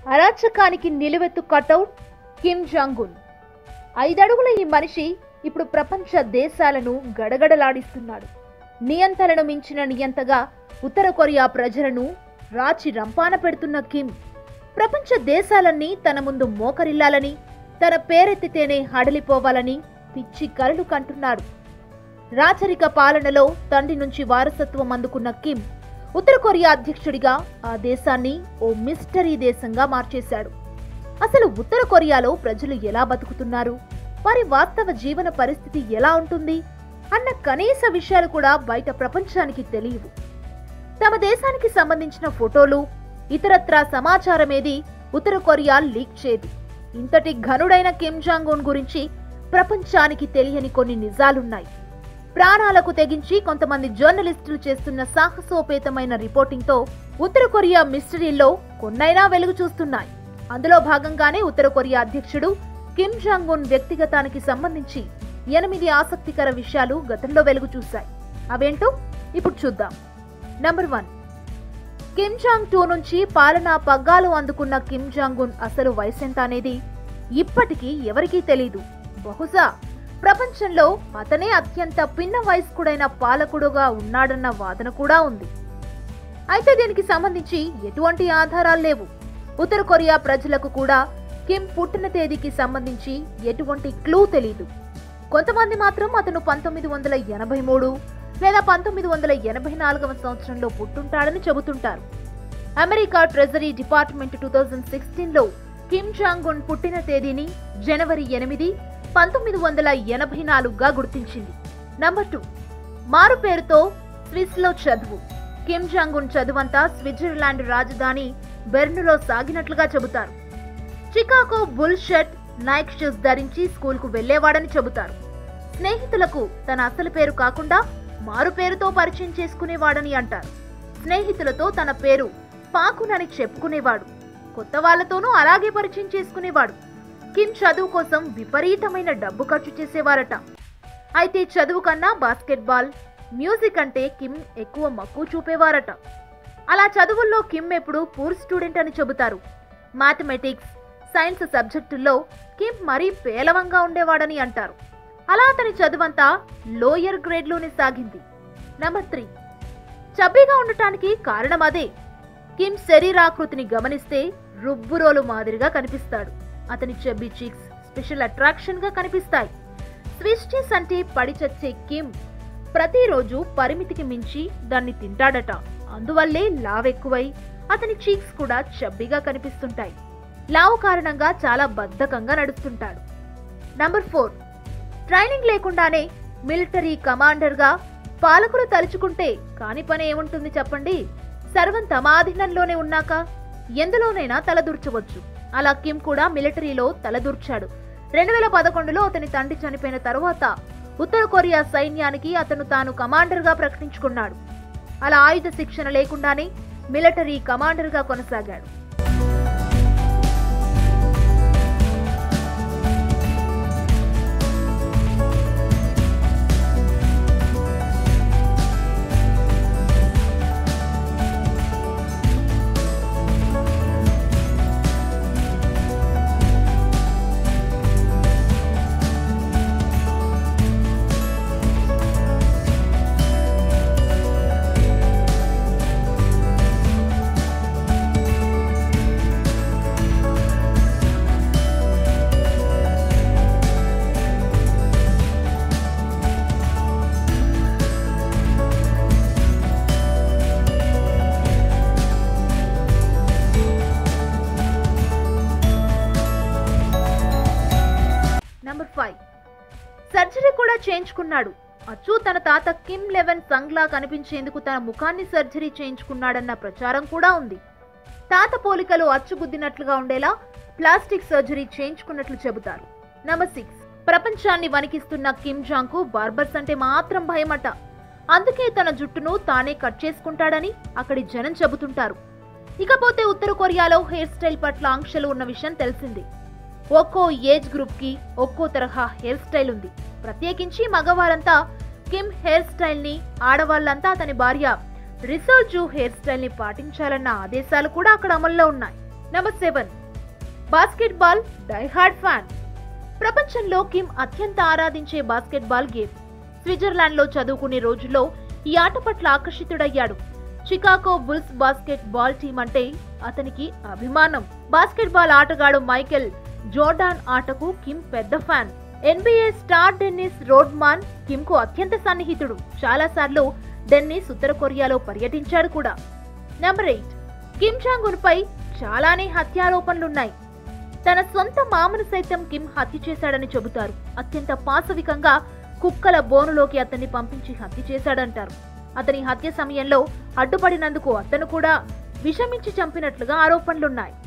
అరాచకానికి నిలువెత్తు cutout Kim జాంగున్ ఐదడుగుల ఈ మనిషి ఇప్పుడు ప్రపంచ దేశాలను గడగడలాడిస్తున్నాడు నియంతలను మించిన నియంతగా ఉత్తర కొరియా ప్రజలను రాచి రంపాన పెడుతున్న కిమ్ ప్రపంచ దేశాలన్నీ తన ముందు మోకరిల్లాలని తన పేరెత్తితేనే హడలిపోవాలని పిచ్చి కలలు కంటున్నాడు రాచరిక పాలనలో తండ్రి నుంచి వారసత్వం అందుకున్న కిమ్ ఉత్తర కొరియా అధ్యక్షుడిగా ఆ దేశాన్ని ఓ మిస్టరీ దేశంగా మార్చేశాడు అసలు ఉత్తర కొరియాలో ప్రజలు ఎలా బతుకుతున్నారు వారి వాస్తవ జీవన పరిస్థితి ఎలా ఉంటుంది అన్న కనీస విషయాలు కూడా బయట ప్రపంచానికి తెలియవు తమ దేశానికి సంబంధించిన ఫోటోలు ఇతరత్రా సమాచారమేది ఉత్తర కొరియా లీక్ చేయదు ఇంతటి ఘనుడైన కిమ్ జాంగ్ ఉన్ గురించి ప్రపంచానికి తెలియని కొన్ని నిజాలున్నాయి ప్రాణాలకు తెగించి కొంతమంది జర్నలిస్టులు చేస్తున్న సాహసోపేతమైన రిపోర్టింగ్తో ఉత్తర కొరియా మిస్టరీల్లో కొన్నైనా వెలుగు చూస్తున్నాయి అందులో భాగంగానే ఉత్తర కొరియా అధ్యక్షుడు కిమ్ జాంగ్ ఉన్ వ్యక్తిగతానికి సంబంధించి ఎనిమిది ఆసక్తికర విషయాలు గతంలో వెలుగు చూశాయి అవేంటో ఇప్పుడు చూద్దాం నంబర్ వన్ కిమ్ జాంగ్ టూ నుంచి పాలనా పగ్గాలు అందుకున్న కిమ్ జాంగ్ ఉన్ అసలు వయసెంత అనేది ఇప్పటికీ ఎవరికీ తెలీదు బహుశా ప్రపంచంలో అతనే అత్యంత పిన్న వయస్కుడైన పాలకుడుగా ఉన్నాడన్న వాదన కూడా ఉంది అయితే దీనికి సంబంధించి ఎటువంటి ఆధారాలు లేవు ఉత్తర కొరియా ప్రజలకు కూడా కిమ్ పుట్టిన తేదీకి సంబంధించి ఎటువంటి క్లూ తెలీదు కొంతమంది మాత్రం అతను పంతొమ్మిది వందల ఎనభై మూడు లేదా పంతొమ్మిది వందల ఎనభై నాలుగవ సంవత్సరంలో పుట్టుంటాడని చెబుతుంటారు America treasury department two thousand సిక్స్టీన్లో కిమ్ జాంగ్ ఉన్ పుట్టిన తేదీని జనవరి ఎనిమిది పంతొమ్మిది వందల ఎనభై నాలుగుగా గుర్తించింది నంబర్ టూ మారు పేరుతో స్విస్లో చదువు కిమ్ జాంగ్ ఉన్ చదువంతా స్విట్జర్లాండ్ రాజధాని బెర్నులో సాగినట్లుగా చెబుతారు Chicago bull shirt Nike shoes ధరించి స్కూల్కు వెళ్లేవాడని చెబుతారు స్నేహితులకు తన అసలు పేరు కాకుండా మారు పేరుతో పరిచయం చేసుకునేవాడని అంటారు స్నేహితులతో తన పేరు పాకునని చెప్పుకునేవాడు కొత్త వాళ్లతోనూ అలాగే పరిచయం చేసుకునేవాడు కిమ్ చదువు కోసం విపరీతమైన డబ్బు ఖర్చు చేసేవారట అయితే చదువు కన్నా బాస్కెట్బాల్ మ్యూజిక్ అంటే కిమ్ ఎక్కువ మక్కువ చూపేవారట అలా చదువుల్లో కిమ్ ఎప్పుడు పూర్ స్టూడెంట్ అని చెబుతారు మ్యాథమెటిక్స్ సైన్స్ సబ్జెక్టుల్లో కిమ్ మరీ పేలవంగా ఉండేవాడని అంటారు అలా అతని చదువంతా లోయర్ గ్రేడ్లోనే సాగింది నంబర్ త్రీ చబ్బీగా ఉండటానికి కారణం అదే కిమ్ శరీరాకృతిని గమనిస్తే రుబ్బురోలు మాదిరిగా కనిపిస్తాడు అతని చెబ్బీ చీక్స్ స్పెషల్ అట్రాక్షన్ గా కనిపిస్తాయి స్విస్ చీస్ అంటే పడి చచ్చే కిమ్ ప్రతిరోజు పరిమితికి మించి దాన్ని తింటాడట అందువల్లే లావెక్కువై అతని చీక్స్ కూడా చబ్బీగా కనిపిస్తుంటాయి లావు కారణంగా చాలా బద్ధకంగా నడుస్తుంటాడు నంబర్ ఫోర్ ట్రైనింగ్ లేకుండానే మిలిటరీ కమాండర్గా పాలకులు తలుచుకుంటే కాని పని ఏముంటుంది చెప్పండి సర్వం తమ ఆధీనంలోనే ఉన్నాక ఎందులోనైనా తలదూర్చవచ్చు అలా కిమ్ కూడా మిలిటరీలో తలదూర్చాడు రెండు వేల పదకొండులో అతని తండ్రి చనిపోయిన తరువాత ఉత్తర కొరియా సైన్యానికి అతను తాను కమాండర్గా ప్రకటించుకున్నాడు అలా ఆయుధ శిక్షణ లేకుండానే మిలిటరీ కమాండర్గా కొనసాగాడు నంబర్ ఫైవ్ సర్జరీ కూడా చేయించుకున్నాడు అచ్చు తన తాత కిమ్ లెవెన్ సంగ్లా కనిపించేందుకు తన ముఖాన్ని సర్జరీ చేయించుకున్నాడన్న ప్రచారం కూడా ఉంది తాత పోలికలు అచ్చుగుద్దినట్లుగా ఉండేలా ప్లాస్టిక్ సర్జరీ చేయించుకున్నట్లు చెబుతారు నంబర్ సిక్స్ ప్రపంచాన్ని వణికిస్తున్న కిమ్ జాంగ్ కు బార్బర్స్ అంటే మాత్రం భయమట అందుకే తన జుట్టును తానే కట్ చేసుకుంటాడని అక్కడి జనం చెబుతుంటారు ఇకపోతే ఉత్తర కొరియాలో హెయిర్ స్టైల్ పట్ల ఆంక్షలు ఉన్న విషయం తెలిసింది ఒక్కో ఏజ్ గ్రూప్ కి ఒక్కో తరహా హెయిర్ స్టైల్ ఉంది ప్రత్యేకించి మగవారంతా కిమ్ హెయిర్ స్టైల్ ని ఆడవాళ్ళంతా అతని భార్య రిసోల్ జూ హెయిర్ స్టైల్ ని పాటించాలన్న ఆదేశాలు కూడా అక్కడ అమల్లో ఉన్నాయి number seven basketball diehard fan ప్రపంచంలో కిమ్ అత్యంత ఆరాధించే బాస్కెట్బాల్ గేమ్ స్విట్జర్లాండ్లో చదువుకునే రోజుల్లో ఈ ఆట పట్ల ఆకర్షితుడయ్యాడు Chicago Bulls basketball team అంటే అతనికి అభిమానం బాస్కెట్ బాల్ ఆటగాడు మైకెల్ జోర్డాన్ ఆటకు కిమ్ పెద్ద fan NBA star Dennis Rodman Kim కు అత్యంత సన్నిహితుడు చాలాసార్లు డెన్నిస్ ఉత్తర కొరియాలో పర్యటించాడు కూడా నెంబర్ ఎయిట్ కిమ్ జాంగ్ ఉన్ పై చాలానే హత్యారోపణలున్నాయి తన సొంత మామను సైతం కిమ్ హత్య చేశాడని చెబుతారు అత్యంత పాశవికంగా కుక్కల బోనులోకి అతన్ని పంపించి హత్య చేశాడంటారు అతని హత్య సమయంలో అడ్డుపడినందుకు అతను కూడా విషమించి చంపినట్లుగా ఆరోపణలున్నాయి